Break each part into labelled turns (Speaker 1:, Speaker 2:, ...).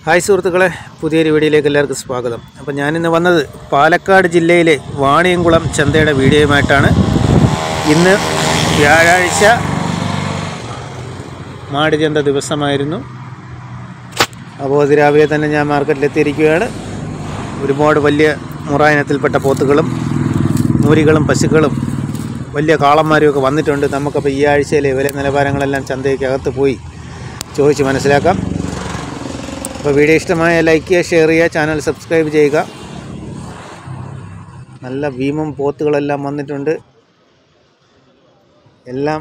Speaker 1: hi സുഹൃത്തുക്കളെ പുതിയൊരു വീഡിയോയിലേക്ക് എല്ലാവർക്കും സ്വാഗതം അപ്പോൾ ഞാനിന്ന് വന്നത് പാലക്കാട് ജില്ലയിലെ വാണിയംകുളം ചന്തയുടെ വീഡിയോയുമായിട്ടാണ് ഇന്ന് വ്യാഴാഴ്ച മാടിചന്ത ദിവസമായിരുന്നു അപ്പോൾ അത് രാവിലെ തന്നെ ഞാൻ മാർക്കറ്റിലെത്തിയിരിക്കുകയാണ് ഒരുപാട് വലിയ മുറായനത്തിൽപ്പെട്ട പോത്തുകളും മൂരികളും പശുക്കളും വലിയ കാളന്മാരും ഒക്കെ വന്നിട്ടുണ്ട് നമുക്കപ്പോൾ ഈ ആഴ്ചയിലെ വില നിലവാരങ്ങളെല്ലാം ചന്തയ്ക്കകത്ത് പോയി ചോദിച്ച് മനസ്സിലാക്കാം അപ്പോൾ വീഡിയോ ഇഷ്ടമായ ലൈക്ക് ചെയ്യുക ഷെയർ ചെയ്യുക ചാനൽ സബ്സ്ക്രൈബ് ചെയ്യുക നല്ല ഭീമം പോത്തുകളെല്ലാം വന്നിട്ടുണ്ട് എല്ലാം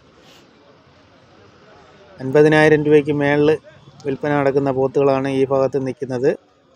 Speaker 1: അൻപതിനായിരം രൂപയ്ക്ക് മേളിൽ വിൽപ്പന നടക്കുന്ന പോത്തുകളാണ് ഈ ഭാഗത്ത് നിൽക്കുന്നത്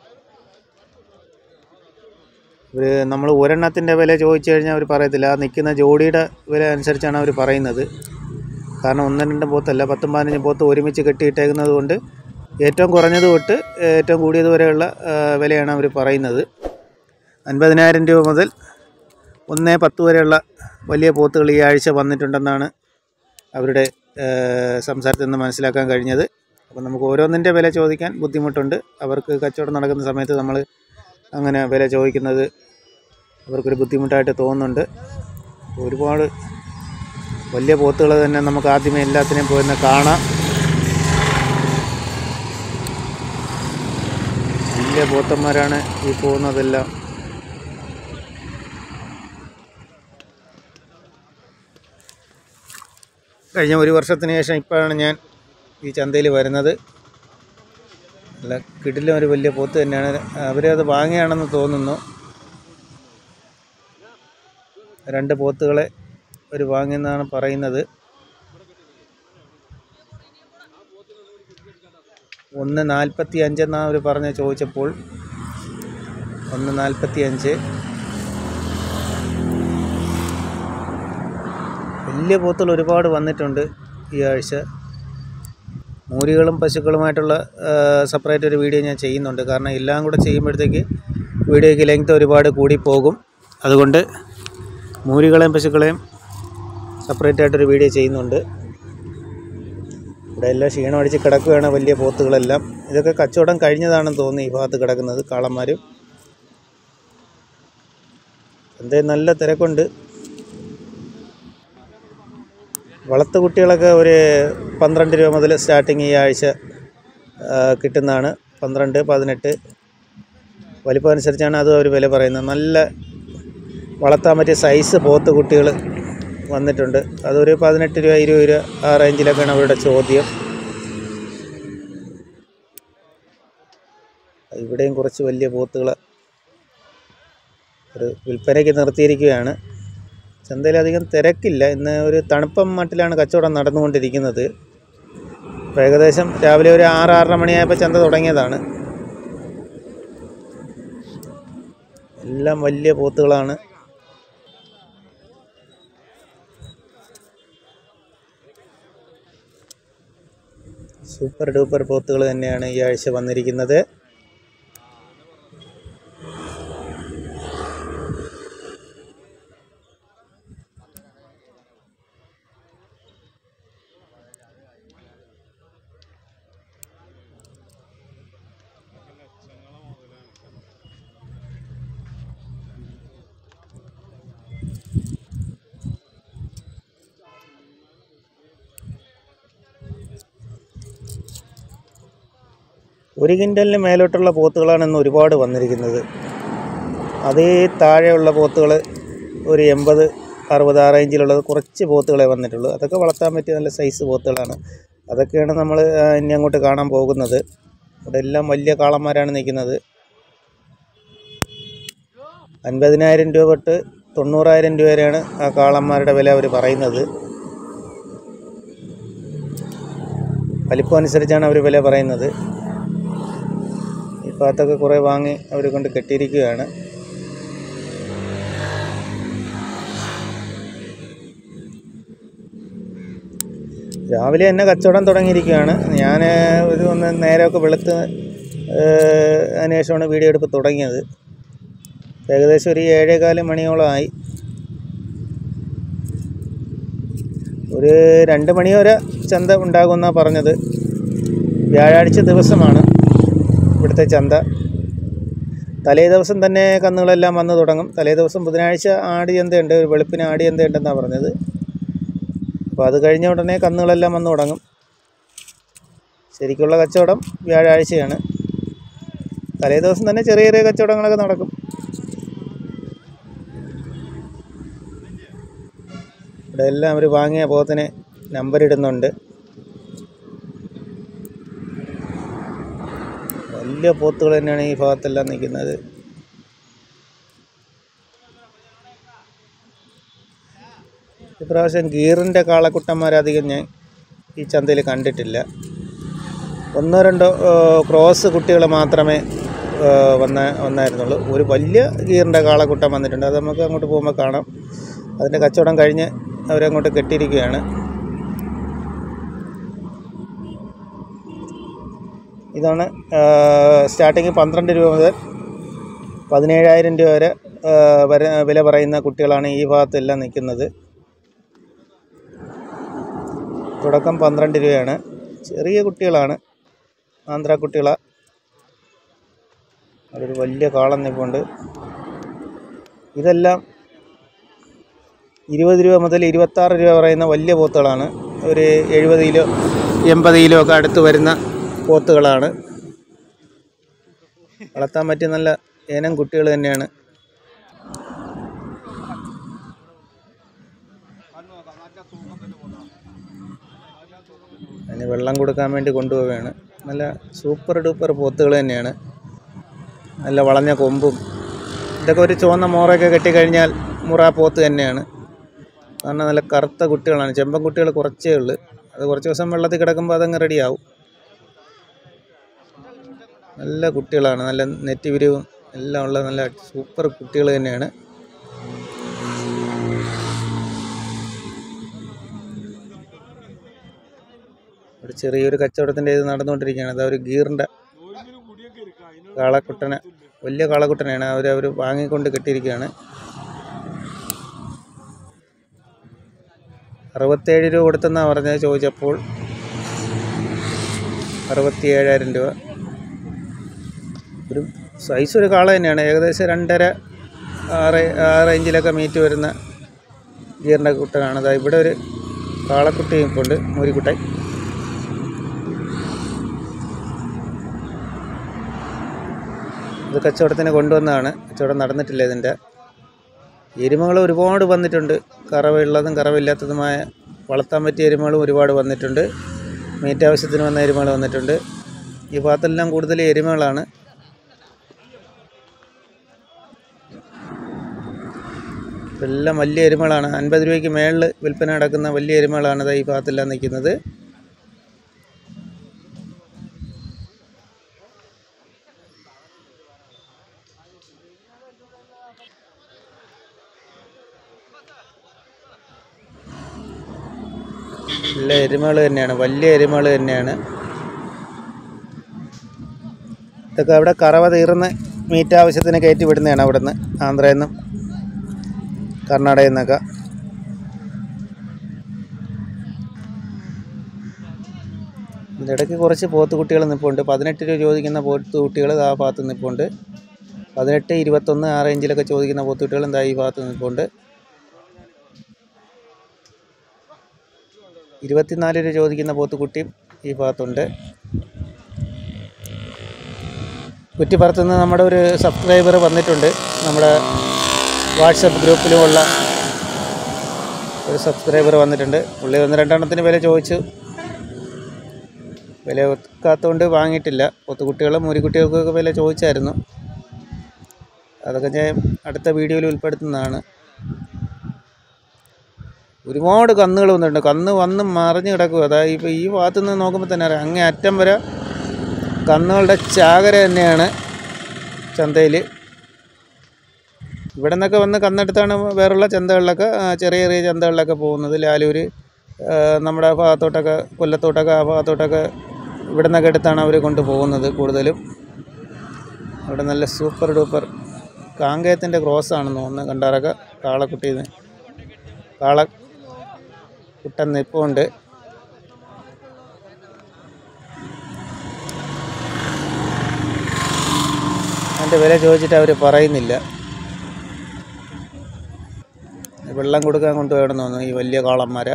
Speaker 1: ഇവർ നമ്മൾ ഒരെണ്ണത്തിൻ്റെ വില ചോദിച്ചു കഴിഞ്ഞാൽ അവർ പറയത്തില്ല ആ നിൽക്കുന്ന ജോഡിയുടെ വില അനുസരിച്ചാണ് അവർ പറയുന്നത് കാരണം ഒന്നും രണ്ടും പോത്തല്ല പത്തും പതിനഞ്ചും പോത്ത് ഒരുമിച്ച് കെട്ടിയിട്ടേക്കുന്നത് കൊണ്ട് ഏറ്റവും കുറഞ്ഞത് തൊട്ട് ഏറ്റവും കൂടിയത് വരെയുള്ള ആ, വിലയാണ് അവർ പറയുന്നത് അൻപതിനായിരം രൂപ മുതൽ ഒന്ന് പത്ത് വരെയുള്ള വലിയ പോത്തുകൾ ഈ ആഴ്ച വന്നിട്ടുണ്ടെന്നാണ് അവരുടെ ആ, സംസാരത്തിൽ നിന്ന് മനസ്സിലാക്കാൻ കഴിഞ്ഞത് അപ്പോൾ നമുക്ക് ഓരോന്നിൻ്റെ വില ചോദിക്കാൻ ബുദ്ധിമുട്ടുണ്ട് അവർക്ക് കച്ചവടം നടക്കുന്ന സമയത്ത് നമ്മൾ അങ്ങനെ വില ചോദിക്കുന്നത് അവർക്കൊരു ബുദ്ധിമുട്ടായിട്ട് തോന്നുന്നുണ്ട് ഒരുപാട് വലിയ പോത്തുകൾ തന്നെ നമുക്ക് ആദ്യമേ എല്ലാത്തിനെയും പോയി ഒന്ന് കാണാം വലിയ പോത്തന്മാരാണ് ഈ പോകുന്നതെല്ലാം കഴിഞ്ഞ ഒരു വർഷത്തിന് ശേഷം ഇപ്പോഴാണ് ഞാൻ ഈ ചന്തയിൽ വരുന്നത് നല്ല കിടിലും ഒരു വലിയ പോത്ത് തന്നെയാണ് അവരത് വാങ്ങിയാണെന്ന് തോന്നുന്നു രണ്ട് പോത്തുകളെ ഒരു വാങ്ങിയെന്നാണ് പറയുന്നത് ഒന്ന് നാൽപ്പത്തി അഞ്ചെന്നാണ് അവർ പറഞ്ഞ് ചോദിച്ചപ്പോൾ ഒന്ന് നാൽപ്പത്തി അഞ്ച് വലിയ പോത്തുകൾ ഒരുപാട് വന്നിട്ടുണ്ട് ഈ ആഴ്ച മൂരികളും പശുക്കളുമായിട്ടുള്ള സെപ്പറേറ്റ് ഒരു വീഡിയോ ഞാൻ ചെയ്യുന്നുണ്ട് കാരണം എല്ലാം കൂടെ ചെയ്യുമ്പോഴത്തേക്ക് വീഡിയോയ്ക്ക് ലെങ്ത് ഒരുപാട് കൂടി പോകും അതുകൊണ്ട് മൂരികളെയും പശുക്കളെയും സെപ്പറേറ്റ് ആയിട്ടൊരു വീഡിയോ ചെയ്യുന്നുണ്ട് ഇവിടെ എല്ലാം ക്ഷീണം അടിച്ച് കിടക്കുകയാണ് വലിയ പോത്തുകളെല്ലാം ഇതൊക്കെ കച്ചവടം കഴിഞ്ഞതാണെന്ന് തോന്നുന്നു ഈ ഭാഗത്ത് കിടക്കുന്നത് കാളന്മാരും എന്തായാലും നല്ല തിരക്കുണ്ട് വളർത്തു കുട്ടികളൊക്കെ ഒരു പന്ത്രണ്ട് രൂപ മുതൽ സ്റ്റാർട്ടിങ് ഈ ആഴ്ച ആ, കിട്ടുന്നതാണ് പന്ത്രണ്ട് പതിനെട്ട് വലിപ്പം അനുസരിച്ചാണ് അത് അവർ വില പറയുന്നത് നല്ല വളർത്താൻ പറ്റിയ സൈസ് പോത്ത് കുട്ടികൾ വന്നിട്ടുണ്ട് അതൊരു പതിനെട്ട് രൂപ ഇരുപത് രൂപ ആ റേഞ്ചിലൊക്കെയാണ് അവരുടെ ചോദ്യം ഇവിടെയും കുറച്ച് വലിയ പോത്തുകൾ ഒരു വിൽപ്പനയ്ക്ക് നിർത്തിയിരിക്കുകയാണ് ചന്തയിൽ അധികം തിരക്കില്ല ഇന്ന് ഒരു തണുപ്പം മട്ടിലാണ് കച്ചവടം നടന്നുകൊണ്ടിരിക്കുന്നത് ഇപ്പോൾ ഏകദേശം രാവിലെ ഒരു ആറ് ആറര മണിയായപ്പോൾ ചന്ത തുടങ്ങിയതാണ് എല്ലാം വലിയ പോത്തുകളാണ് സൂപ്പർ ഡൂപ്പർ പോത്തുകൾ തന്നെയാണ് ഈ ആഴ്ച വന്നിരിക്കുന്നത് ഒരു കിൻഡലിന് മേലോട്ടുള്ള പോത്തുകളാണ് ഇന്ന് ഒരുപാട് വന്നിരിക്കുന്നത് അതേ താഴെയുള്ള പോത്തുകൾ ഒരു എൺപത് അറുപത് ആ റേഞ്ചിലുള്ളത് കുറച്ച് പോത്തുകളെ വന്നിട്ടുള്ളൂ അതൊക്കെ വളർത്താൻ പറ്റിയ നല്ല സൈസ് പോത്തുകളാണ് അതൊക്കെയാണ് നമ്മൾ ഇനി അങ്ങോട്ട് കാണാൻ പോകുന്നത് ഇവിടെ എല്ലാം വലിയ കാളന്മാരാണ് നിൽക്കുന്നത് അൻപതിനായിരം രൂപ തൊട്ട് തൊണ്ണൂറായിരം രൂപ വരെയാണ് ആ കാളന്മാരുടെ വില അവർ പറയുന്നത് വലിപ്പം അനുസരിച്ചാണ് അവർ വില പറയുന്നത് ഈ ഭാഗത്തൊക്കെ കുറേ വാങ്ങി അവർ കൊണ്ട് കെട്ടിയിരിക്കുകയാണ് രാവിലെ തന്നെ കച്ചവടം തുടങ്ങിയിരിക്കുകയാണ് ഞാൻ ഒരു ഒന്ന് നേരമൊക്കെ വെളുത്ത് ഏഹ്, അതിന് ശേഷമാണ് വീഡിയോ എടുപ്പ് തുടങ്ങിയത് ഏകദേശം ഒരു ഏഴേകാല് മണിയോളമായി ഒരു രണ്ട് മണി വരെ ചന്ത ഉണ്ടാകുമെന്നാണ് പറഞ്ഞത് വ്യാഴാഴ്ച ദിവസമാണ് ഇവിടുത്തെ ചന്ത തലേ ദിവസം തന്നെ കന്നുകളെല്ലാം വന്ന് തുടങ്ങും തലേ ദിവസം ബുധനാഴ്ച ആടി ചന്തയുണ്ട് ഒരു വെളുപ്പിന് ആടി ചന്തയുണ്ടെന്നാണ് പറഞ്ഞത് അപ്പോൾ അത് കഴിഞ്ഞ ഉടനെ കന്നുകളെല്ലാം വന്ന് തുടങ്ങും ശരിക്കുള്ള കച്ചവടം വ്യാഴാഴ്ചയാണ് തലേ ദിവസം തന്നെ ചെറിയ ചെറിയ കച്ചവടങ്ങളൊക്കെ നടക്കും ഇവിടെ എല്ലാം അവർ വാങ്ങിയ പോത്തിന് നമ്പർ ഇടുന്നുണ്ട് വലിയ പോത്തുകൾ തന്നെയാണ് ഈ ഭാഗത്തെല്ലാം നിൽക്കുന്നത് ഇപ്രാവശ്യം ഗീറിൻ്റെ കാളക്കുട്ടന്മാരധികം ഞാൻ ഈ ചന്തയിൽ കണ്ടിട്ടില്ല ഒന്നോ രണ്ടോ ഏഹ്, ക്രോസ് കുട്ടികൾ മാത്രമേ ഏഹ്, വന്ന വന്നായിരുന്നുള്ളൂ ഒരു വലിയ ഗീറിൻ്റെ കാളക്കുട്ടൻ വന്നിട്ടുണ്ട് അത് നമുക്ക് അങ്ങോട്ട് പോകുമ്പോൾ കാണാം അതിൻ്റെ കച്ചവടം കഴിഞ്ഞ് അവരങ്ങോട്ട് കെട്ടിയിരിക്കുകയാണ് ഇതാണ് സ്റ്റാർട്ടിങ് പന്ത്രണ്ട് രൂപ മുതൽ പതിനേഴായിരം രൂപ വരെ ആ, വരെ വില പറയുന്ന കുട്ടികളാണ് ഈ ഭാഗത്തെല്ലാം നിൽക്കുന്നത് തുടക്കം പന്ത്രണ്ട് രൂപയാണ് ചെറിയ കുട്ടികളാണ് ആന്ധ്ര കുട്ടികളാണ് അതൊരു വലിയ കാളം നിൽപ്പുണ്ട് ഇതെല്ലാം ഇരുപത് രൂപ മുതൽ ഇരുപത്താറ് രൂപ പറയുന്ന വലിയ പോത്തുകളാണ് ഒരു എഴുപത് കിലോ എൺപത് കിലോ ഒക്കെ അടുത്ത് വരുന്ന പോത്തുകളാണ് വളർത്താൻ പറ്റിയ നല്ല ഇനം കുട്ടികൾ തന്നെയാണ് അതിന് വെള്ളം കൊടുക്കാൻ വേണ്ടി കൊണ്ടുപോവുകയാണ് നല്ല സൂപ്പർ ഡൂപ്പർ പോത്തുകൾ തന്നെയാണ് നല്ല വളഞ്ഞ കൊമ്പും ഇതൊക്കെ ഒരു ചുവന്ന മോറയൊക്കെ കെട്ടിക്കഴിഞ്ഞാൽ മുറ പോത്ത് തന്നെയാണ് കാരണം നല്ല കറുത്ത കുട്ടികളാണ് ചെമ്പൻ കുട്ടികൾ കുറച്ചേ ഉള്ളൂ അത് കുറച്ച് ദിവസം വെള്ളത്തിൽ കിടക്കുമ്പോൾ അതങ്ങ് റെഡിയാവും നല്ല കുട്ടികളാണ് നല്ല നെറ്റ് വിരിവും എല്ലാം ഉള്ള നല്ല സൂപ്പർ കുട്ടികൾ തന്നെയാണ് ഒരു ചെറിയൊരു കച്ചവടത്തിൻ്റെ ഇത് നടന്നുകൊണ്ടിരിക്കുകയാണ് അത് ഒരു ഗീറിൻ്റെ കാളക്കുട്ടനെ വലിയ കാളക്കുട്ടനെയാണ് അവർ അവർ വാങ്ങിക്കൊണ്ട് കെട്ടിയിരിക്കുകയാണ് അറുപത്തേഴ് രൂപ കൊടുത്തെന്നാണ് പറഞ്ഞത് ചോദിച്ചപ്പോൾ അറുപത്തി ഏഴായിരം രൂപ ഒരു സൈസ് ഒരു കാള തന്നെയാണ് ഏകദേശം രണ്ടര ആറ് ആ റേഞ്ചിലൊക്കെ മീറ്റ് വരുന്ന ഗീറിൻ്റെ കുട്ടനാണ് അതാ ഇവിടെ ഒരു കാളക്കുട്ടി ഇപ്പുണ്ട് മൂരിക്കുട്ടൻ ഇത് കച്ചവടത്തിന് കൊണ്ടുവന്നതാണ് കച്ചവടം നടന്നിട്ടില്ല ഇതിൻ്റെ എരുമകൾ ഒരുപാട് വന്നിട്ടുണ്ട് കറവുള്ളതും കറവില്ലാത്തതുമായ വളർത്താൻ പറ്റിയ എരുമകളും ഒരുപാട് വന്നിട്ടുണ്ട് മീറ്റ് ആവശ്യത്തിന് വന്ന എരുമകൾ വന്നിട്ടുണ്ട് ഈ ഭാഗത്തെല്ലാം കൂടുതൽ എരുമകളാണ് എല്ലാം വലിയ എരുമകളാണ് അൻപത് രൂപയ്ക്ക് മേളിൽ വിൽപ്പന നടക്കുന്ന വലിയ എരുമകളാണ് ദാ ഈ ഭാഗത്തെല്ലാം നിൽക്കുന്നത് എല്ലാ എരുമകൾ തന്നെയാണ് വലിയ എരുമകൾ തന്നെയാണ് ഇതൊക്കെ അവിടെ കറവ തീർന്ന് മീറ്റ് ആവശ്യത്തിന് കയറ്റി വിടുന്നതാണ് അവിടെ നിന്ന് ആന്ധ്രയിൽ നിന്നും കർണാടകയിൽ നിന്നൊക്കെ ഇതിൻ്റെ ഇടയ്ക്ക് കുറച്ച് പോത്ത് കുട്ടികൾ നിൽപ്പുണ്ട് പതിനെട്ട് രൂപ ചോദിക്കുന്ന പോത്ത് കുട്ടികൾ ആ ഭാഗത്ത് നിൽപ്പുണ്ട് പതിനെട്ട് ഇരുപത്തൊന്ന് ആ റേഞ്ചിലൊക്കെ ചോദിക്കുന്ന പോത്ത് കുട്ടികൾ എന്താ ഈ ഭാഗത്ത് നിൽപ്പുണ്ട് ഇരുപത്തിനാല് രൂപ ചോദിക്കുന്ന പോത്തുകുട്ടിയും ഈ ഭാഗത്തുണ്ട് കുറ്റിപ്പുറത്തുനിന്ന് നമ്മുടെ ഒരു സബ്സ്ക്രൈബർ വന്നിട്ടുണ്ട് നമ്മുടെ വാട്സപ്പ് ഗ്രൂപ്പിലുമുള്ള ഒരു സബ്സ്ക്രൈബർ വന്നിട്ടുണ്ട് പുള്ളി ഒന്ന് രണ്ടെണ്ണത്തിന് വില ചോദിച്ചു വില ഒക്കാത്തതുകൊണ്ട് വാങ്ങിയിട്ടില്ല പോത്തുകുട്ടികളും മുരിക്കുട്ടികൾക്കൊക്കെ വില ചോദിച്ചായിരുന്നു അതൊക്കെ ഞാൻ അടുത്ത വീഡിയോയിൽ ഉൾപ്പെടുത്തുന്നതാണ് ഒരുപാട് കന്നുകൾ വന്നിട്ടുണ്ട് കന്ന് വന്ന് മറിഞ്ഞ് കിടക്കുക അതായത് ഇപ്പോൾ ഈ ഭാഗത്ത് നിന്ന് നോക്കുമ്പോൾ തന്നെ അറിയാം അങ്ങേ അറ്റം വരെ കന്നുകളുടെ ചാകര തന്നെയാണ് ചന്തയിൽ ഇവിടെ നിന്നൊക്കെ വന്ന് കന്നെടുത്താണ് വേറുള്ള ചന്തകളിലൊക്കെ ആ, ചെറിയ ചെറിയ ചന്തകളിലൊക്കെ പോകുന്നത് ലാലൂര് ആ, നമ്മുടെ ഭാഗത്തോട്ടൊക്കെ കൊല്ലത്തോട്ടൊക്കെ ആ ഭാഗത്തോട്ടൊക്കെ ഇവിടെ നിന്നൊക്കെ എടുത്താണ് അവർ കൊണ്ടുപോകുന്നത് കൂടുതലും അവിടെ നല്ല സൂപ്പർ ഡൂപ്പർ കാങ്കയത്തിൻ്റെ ക്രോസ് ആണെന്ന് തോന്നുന്നു കണ്ടാറൊക്കെ കാളക്കുട്ടിന്ന് കാള കുട്ടൻ നിൽപ്പുണ്ട് അതിൻ്റെ വില ചോദിച്ചിട്ട് അവർ പറയുന്നില്ല വെള്ളം കൊടുക്കാൻ കൊണ്ടുപോകണമെന്ന് തോന്നുന്നു ഈ വലിയ കാളന്മാരെ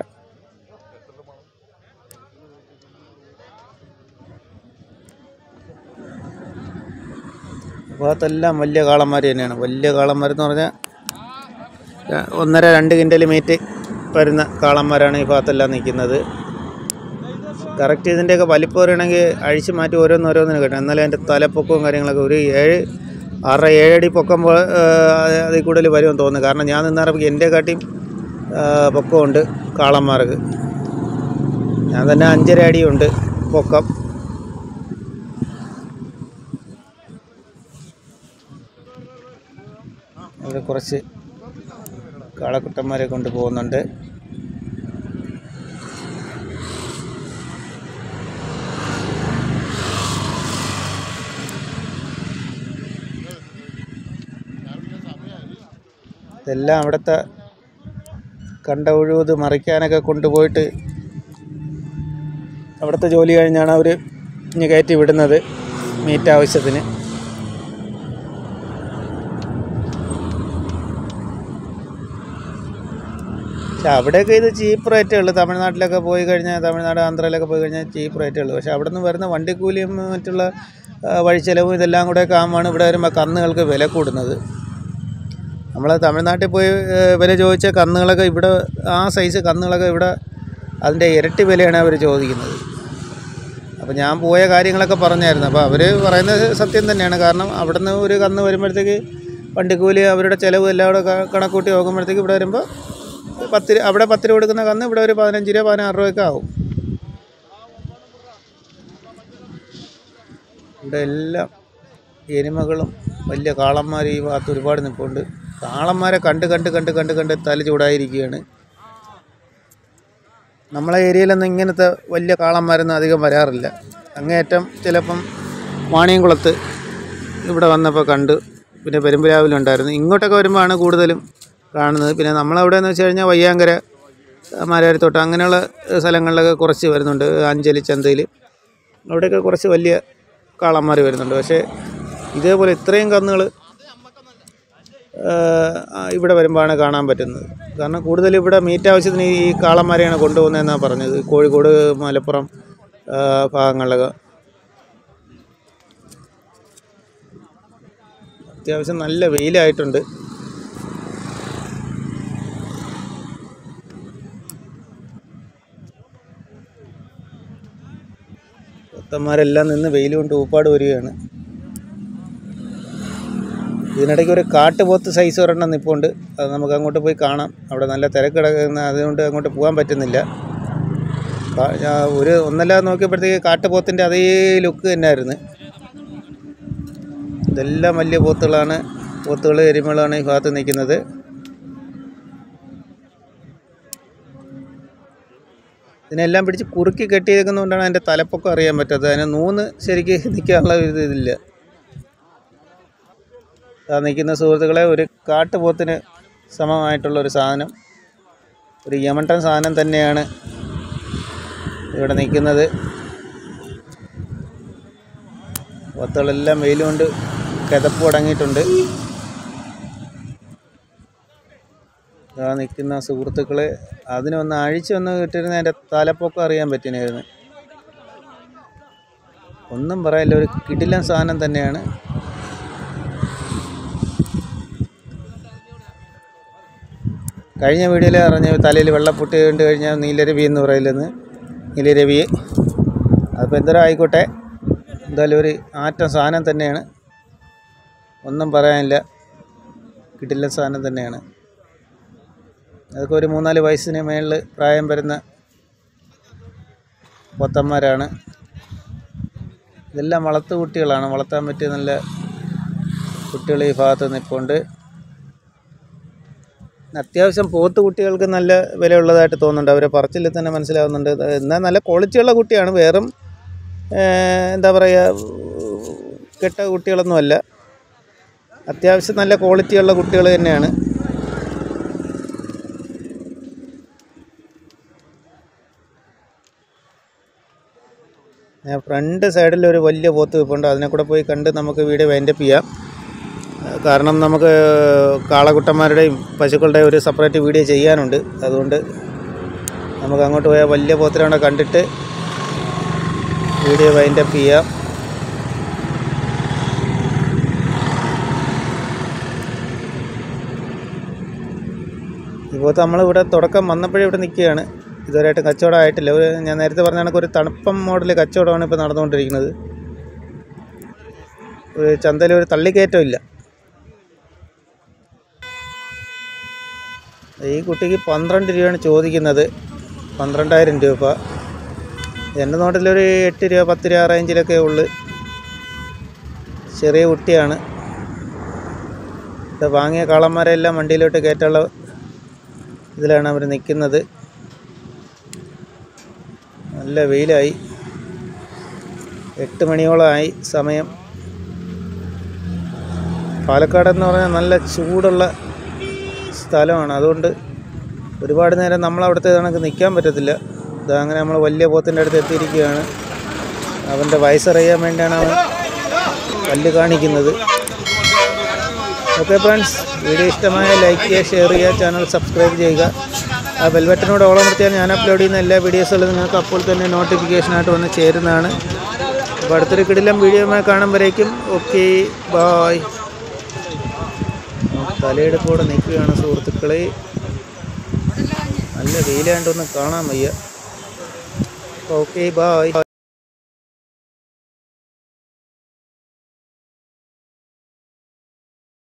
Speaker 1: ഭാഗത്തെല്ലാം വലിയ കാളന്മാർ തന്നെയാണ് വലിയ കാളന്മാരെന്ന് പറഞ്ഞാൽ ര- ഒന്നര രണ്ട് കിൻറ്റൽ മീറ്റ് വരുന്ന കാളന്മാരാണ് ഈ ഭാഗത്തെല്ലാം നിൽക്കുന്നത് കറക്റ്റ് ഇതിൻ്റെയൊക്കെ വലിപ്പം പറയണമെങ്കിൽ അഴിച്ച് മാറ്റി ഓരോന്ന് ഓരോന്നിന് കിട്ടണം എന്നാലും അതിൻ്റെ തലപ്പൊക്കവും കാര്യങ്ങളൊക്കെ ഒരു ഏഴ് ആറര ഏഴടി പൊക്കം പോ- ആ, അതിൽ കൂടുതൽ വരുമെന്ന് തോന്നുന്നു കാരണം ഞാൻ നിന്നപ്പോൾ എൻ്റെ കാട്ടിയും ആ, പൊക്കമുണ്ട് കാളന്മാർക്ക് ഞാൻ തന്നെ അഞ്ചര അടിയുണ്ട് പൊക്കം ഇവിടെ കുറച്ച് കാളക്കുട്ടന്മാരെ കൊണ്ട് പോകുന്നുണ്ട് ഇതെല്ലാം അവിടുത്തെ കണ്ട ഒഴുത് മറിക്കാനൊക്കെ കൊണ്ടുപോയിട്ട് അവിടുത്തെ ജോലി കഴിഞ്ഞാണ് അവർ ഇനി കയറ്റി വിടുന്നത് മീറ്റ് ആവശ്യത്തിന് പക്ഷെ അവിടെയൊക്കെ ഇത് ചീപ്പ് റേറ്റേ ഉള്ളൂ തമിഴ്നാട്ടിലൊക്കെ പോയി കഴിഞ്ഞാൽ തമിഴ്നാട് ആന്ധ്രയിലൊക്കെ പോയി കഴിഞ്ഞാൽ ചീപ്പ് റേറ്റേ ഉള്ളൂ പക്ഷെ അവിടെ നിന്ന് വരുന്ന വണ്ടിക്കൂലിയും മറ്റുള്ള ആ, വഴിച്ചെലവും ഇതെല്ലാം കൂടെ ഒക്കെ ആകുമ്പോൾ ഇവിടെ വരുമ്പോൾ കന്നുകൾക്ക് വില കൂടുന്നത് നമ്മൾ തമിഴ്നാട്ടിൽ പോയി ഏ, വില ചോദിച്ച കന്നുകളൊക്കെ ഇവിടെ ആ സൈസ് കന്നുകളൊക്കെ ഇവിടെ അതിൻ്റെ ഇരട്ടി വിലയാണ് അവർ ചോദിക്കുന്നത് അപ്പോൾ ഞാൻ പോയ കാര്യങ്ങളൊക്കെ പറഞ്ഞായിരുന്നു അപ്പോൾ അവർ പറയുന്നത് സത്യം തന്നെയാണ് കാരണം അവിടെ നിന്ന് ഒരു കന്ന് വരുമ്പോഴത്തേക്ക് വണ്ടിക്കൂലി അവരുടെ ചിലവ് എല്ലാം കൂടെ ക- കണക്കൂട്ടി നോക്കുമ്പോഴത്തേക്ക് ഇവിടെ വരുമ്പോൾ പത്ത് രൂപ- അവിടെ പത്ത് രൂപ കൊടുക്കുന്ന കന്ന് ഇവിടെ ഒരു പതിനഞ്ച് രൂപ പതിനാറ് രൂപയൊക്കെ ആവും ഇവിടെ എല്ലാം എരുമകളും വലിയ കാളന്മാർ ഈ ഭാഗത്ത് ഒരുപാട് നിൽപ്പുണ്ട് കാളന്മാരെ കണ്ട് കണ്ട് കണ്ട് കണ്ട് കണ്ട് തല ചൂടായിരിക്കുകയാണ് നമ്മളെ ഏരിയയിലൊന്നും ഇങ്ങനത്തെ വലിയ കാളന്മാരൊന്നും അധികം വരാറില്ല അങ്ങേയറ്റം ചിലപ്പം വാണിയംകുളത്ത് ഇവിടെ വന്നപ്പോൾ കണ്ടു പിന്നെ പെരുമ്പരാവിലുണ്ടായിരുന്നു ഇങ്ങോട്ടൊക്കെ വരുമ്പോഴാണ് കൂടുതലും കാണുന്നത് പിന്നെ നമ്മളവിടെ എന്ന് വെച്ച് കഴിഞ്ഞാൽ വയ്യാങ്കര മാരാരിത്തോട്ടം അങ്ങനെയുള്ള സ്ഥലങ്ങളിലൊക്കെ കുറച്ച് വരുന്നുണ്ട് അഞ്ചലി ചന്തയിൽ അവിടെയൊക്കെ കുറച്ച് വലിയ കാളന്മാർ വരുന്നുണ്ട് പക്ഷേ ഇതേപോലെ ഇത്രയും കന്നുകൾ ഇവിടെ വരുമ്പോഴാണ് കാണാൻ പറ്റുന്നത് കാരണം കൂടുതൽ ഇവിടെ മീറ്റ് ആവശ്യത്തിന് ഈ കാളന്മാരെയാണ് കൊണ്ടുപോകുന്നതെന്നാണ് പറഞ്ഞത് കോഴിക്കോട് മലപ്പുറം ആ, ഭാഗങ്ങളിലൊക്കെ അത്യാവശ്യം നല്ല വെയിലായിട്ടുണ്ട് ഭക്തന്മാരെല്ലാം നിന്ന് വെയിൽ കൊണ്ട് ഊപ്പാട് വരികയാണ് ഇതിനിടയ്ക്ക് ഒരു കാട്ടുപോത്ത് സൈസ് ഒരെണ്ണം നിൽപ്പുണ്ട് അത് നമുക്ക് അങ്ങോട്ട് പോയി കാണാം അവിടെ നല്ല തിരക്ക് കിടക്കുന്ന അതുകൊണ്ട് അങ്ങോട്ട് പോകാൻ പറ്റുന്നില്ല കാ- ഞാൻ ഒരു ഒന്നല്ലാതെ നോക്കിയപ്പോഴത്തേക്ക് കാട്ടുപോത്തിൻ്റെ അതേ ലുക്ക് തന്നെയായിരുന്നു ഇതെല്ലാം വലിയ പോത്തുകളാണ് പോത്തുകൾ എരുമകളാണ് ഈ ഭാഗത്ത് നിൽക്കുന്നത് ഇതിനെല്ലാം പിടിച്ച് കുറുക്കി കെട്ടിയേക്കുന്നതുകൊണ്ടാണ് അതിൻ്റെ തലപ്പൊക്കം അറിയാൻ പറ്റാത്തത് അതിന് നൂന്ന് ശരിക്ക് നിൽക്കാനുള്ള ഒരു ഇതില്ല ആ നിൽക്കുന്ന സുഹൃത്തുക്കളെ ഒരു കാട്ടുപോത്തിന് സമമായിട്ടുള്ള ഒരു സാധനം ഒരു യമണ്ടൻ സാധനം തന്നെയാണ് ഇവിടെ നിൽക്കുന്നത് പോത്തുകളെല്ലാം വെയിൽ കൊണ്ട് കിതപ്പ് തുടങ്ങിയിട്ടുണ്ട് ഇതാ നിൽക്കുന്ന സുഹൃത്തുക്കളെ അതിനൊന്ന് അഴിച്ചൊന്ന് കിട്ടിയിരുന്ന അതിൻ്റെ തലപ്പൊക്കം അറിയാൻ പറ്റിനായിരുന്നു ഒന്നും പറയില്ല ഒരു കിടിലൻ സാധനം തന്നെയാണ് കഴിഞ്ഞ വീഡിയോയിൽ അറിഞ്ഞ തലയിൽ വെള്ളപ്പൊട്ടി കണ്ടു കഴിഞ്ഞാൽ നീലരവി എന്ന് പറയില്ലെന്ന് നീലരവി അതിപ്പോൾ എന്തോരം ആയിക്കോട്ടെ എന്തായാലും ഒരു ആറ്റം സാധനം തന്നെയാണ് ഒന്നും പറയാനില്ല കിട്ടില്ല സാധനം തന്നെയാണ് അതൊക്കെ ഒരു മൂന്നാല് വയസ്സിന് മേളിൽ പ്രായം വരുന്ന പൊത്തന്മാരാണ് ഇതെല്ലാം വളർത്തു കുട്ടികളാണ് വളർത്താൻ പറ്റിയ നല്ല കുട്ടികൾ ഈ ഭാഗത്ത് നിൽപ്പുണ്ട് അത്യാവശ്യം പോത്ത് കുട്ടികൾക്ക് നല്ല വിലയുള്ളതായിട്ട് തോന്നുന്നുണ്ട് അവരെ പറച്ചിൽ തന്നെ മനസ്സിലാവുന്നുണ്ട് എന്നാൽ നല്ല ക്വാളിറ്റിയുള്ള കുട്ടിയാണ് വേറും ഏഹ്, എന്താ പറയുക കെട്ട കുട്ടികളൊന്നുമല്ല അത്യാവശ്യം നല്ല ക്വാളിറ്റിയുള്ള കുട്ടികൾ തന്നെയാണ് ഞാൻ ഫ്രണ്ട് സൈഡിൽ ഒരു വലിയ പോത്ത് നിൽപ്പുണ്ട് അതിനെ കൂടെ പോയി കണ്ട് നമുക്ക് വീഡിയോ വൈൻഡപ്പ് ചെയ്യാം കാരണം നമുക്ക് കാളകുട്ടന്മാരുടെയും പശുക്കളുടെയും ഒരു സെപ്പറേറ്റ് വീഡിയോ ചെയ്യാനുണ്ട് അതുകൊണ്ട് നമുക്ക് അങ്ങോട്ട് പോയാൽ വലിയ പോത്തിനെ കണ്ടിട്ട് വീഡിയോ വൈൻഡപ്പ് ചെയ്യാം ഇപ്പോൾ നമ്മളിവിടെ തുടക്കം വന്നപ്പോഴേ ഇവിടെ നിൽക്കുകയാണ് ഇതുവരെയായിട്ട് കച്ചവടം ആയിട്ടില്ല ഒരു ഞാൻ നേരത്തെ പറഞ്ഞ കണക്ക് ഒരു തണുപ്പം മോഡൽ കച്ചവടമാണ് ഇപ്പോൾ നടന്നുകൊണ്ടിരിക്കുന്നത് ഒരു ചന്തയിൽ ഒരു തള്ളിക്കയറ്റം ഇല്ല ഈ കുട്ടിക്ക് പന്ത്രണ്ട് രൂപയാണ് ചോദിക്കുന്നത് പന്ത്രണ്ടായിരം രൂപ എൻ്റെ നോട്ടിലൊരു എട്ട് രൂപ പത്ത് രൂപ റേഞ്ചിലൊക്കെ ഉള്ളു ചെറിയ കുട്ടിയാണ് ഇത് വാങ്ങിയ കാളന്മാരെല്ലാം വണ്ടിയിലോട്ട് കയറ്റാനുള്ള ഇതിലാണ് അവർ നിൽക്കുന്നത് നല്ല വെയിലായി എട്ട് മണിയോളമായി സമയം പാലക്കാട് എന്ന് പറഞ്ഞാൽ നല്ല ചൂടുള്ള സ്ഥലമാണ് അതുകൊണ്ട് ഒരുപാട് നേരം നമ്മളവിടുത്തെ കണക്ക് നിൽക്കാൻ പറ്റത്തില്ല ഇതാ അങ്ങനെ നമ്മൾ വലിയ പോത്തിൻ്റെ അടുത്ത് എത്തിയിരിക്കുകയാണ് അവൻ്റെ വയസ്സറിയാൻ വേണ്ടിയാണ് അവൻ പല്ല് കാണിക്കുന്നത് ഓക്കെ ഫ്രണ്ട്സ് വീഡിയോ ഇഷ്ടമായ ലൈക്ക് ചെയ്യുക ഷെയർ ചെയ്യുക ചാനൽ സബ്സ്ക്രൈബ് ചെയ്യുക ആ ബെൽബട്ടനോട് ഓളമർത്തിയാൽ ഞാൻ അപ്ലോഡ് ചെയ്യുന്ന എല്ലാ വീഡിയോസുകളും നിങ്ങൾക്ക് അപ്പോൾ തന്നെ നോട്ടിഫിക്കേഷനായിട്ട് വന്ന് ചേരുന്നതാണ് അപ്പോൾ അടുത്തൊരു കിടിലം വീഡിയോമായി കാണുമ്പോഴേക്കും ഓക്കെ ബായ് തലയെടുപ്പോടെ നിൽക്കുകയാണ് സുഹൃത്തുക്കളെ നല്ല വെയിലായിട്ടൊന്നും കാണാൻ വയ്യ ഓക്കെ ബായ്